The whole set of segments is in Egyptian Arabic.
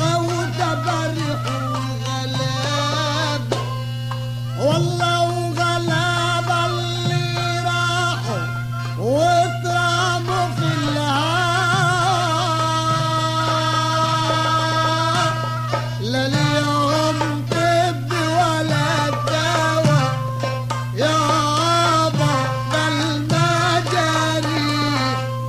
وتبرح وغلاب والله وغلاب اللي راحوا واترموا في الهواء لا ليهم طب ولا دواء يابا ده المجاري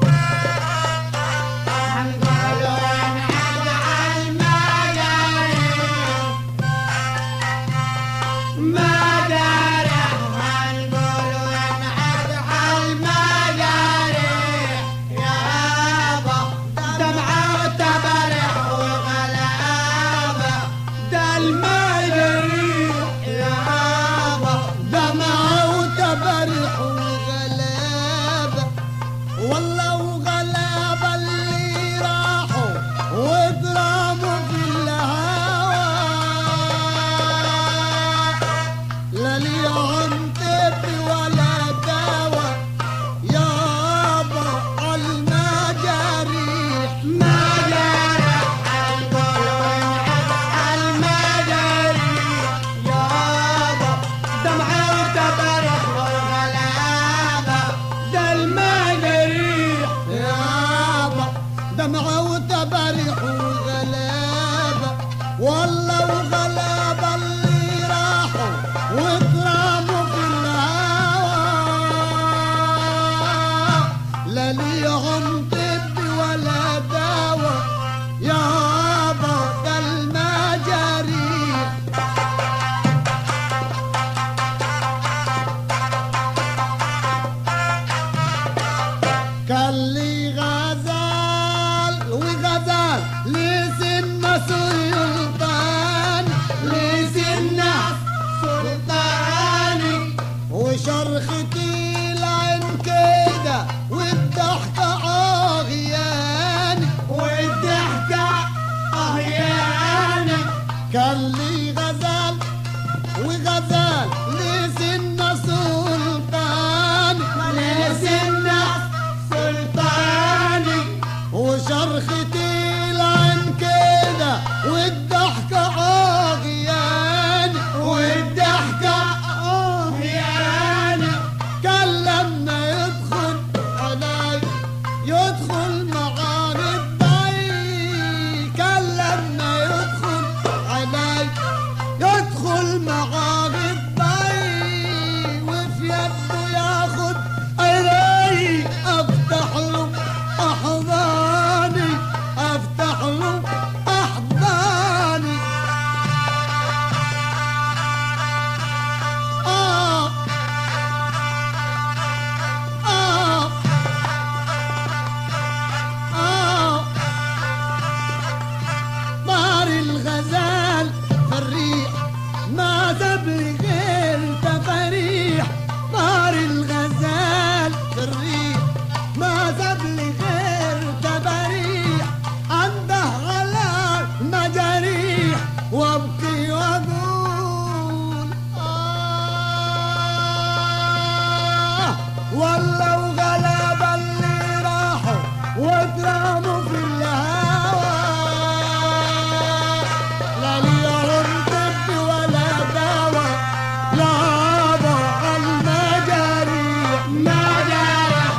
دمعة وتبرح وغلابة والله وغلابة اللي راحوا واترموا في الهواء لا ليهم طب ولا دواء يابا المجاريح يابا دمعة وتبرح وغلابة والله وغلابة اللي راحوا واترموا في الهواء لا ليهم طب ولا دواء يابا ده المجاريح كان لي غزال وغزال لسنا سلطان لسنا سلطاني وشرختي العين كده والضحكة عغياني والضحكة عغياني كان لي غزال وغزال لسنا سلطان لسنا سلطاني وشرختي العين كده والضحكة عغياني والضحكة عغياني كان لما يدخل علي يدخل معاني الضي كان لما يدخل علي يدخل معاني الضي وفي يده ياخد عيني افتح له احضاني افتح له احضاني آه آه آه طار الغزال فريح ما تبلي غير تفريح طار الغزال فريح ما تبلي غير تفريح عنده على مجاريح وابكي واقول آه والله وغلب اللي راحوا واترموا في الهواء لا ليهم طب ولا دواء لا ضع المجاريح مجاريح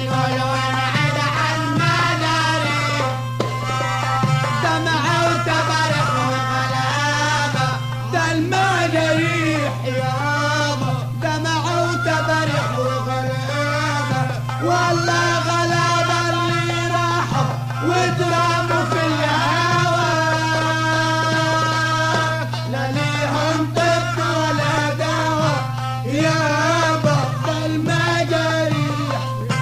دمعة وتبرح وغلابة ده المجاريح يابا دمعة وتبرح وغلابة والله غلابة اللي راحوا واترموا في الهواء لا ليهم طب ولا دواء يابا ده المجاريح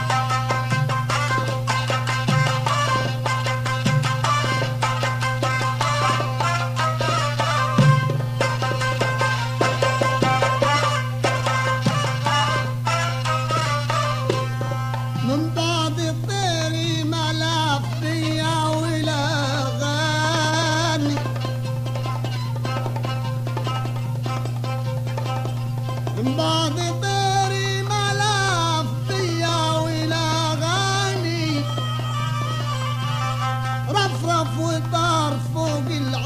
من بعد الطير ملف بيا ولا غاني من بعد الطير ملف بيا ولا غاني رفرف وطار فوق العالم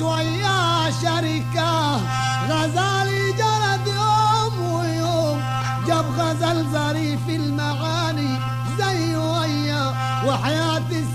عاش وياه شركة غزالي جلد يوم ويوم جاب غزل ظريف المعاني زي وياه وحياتي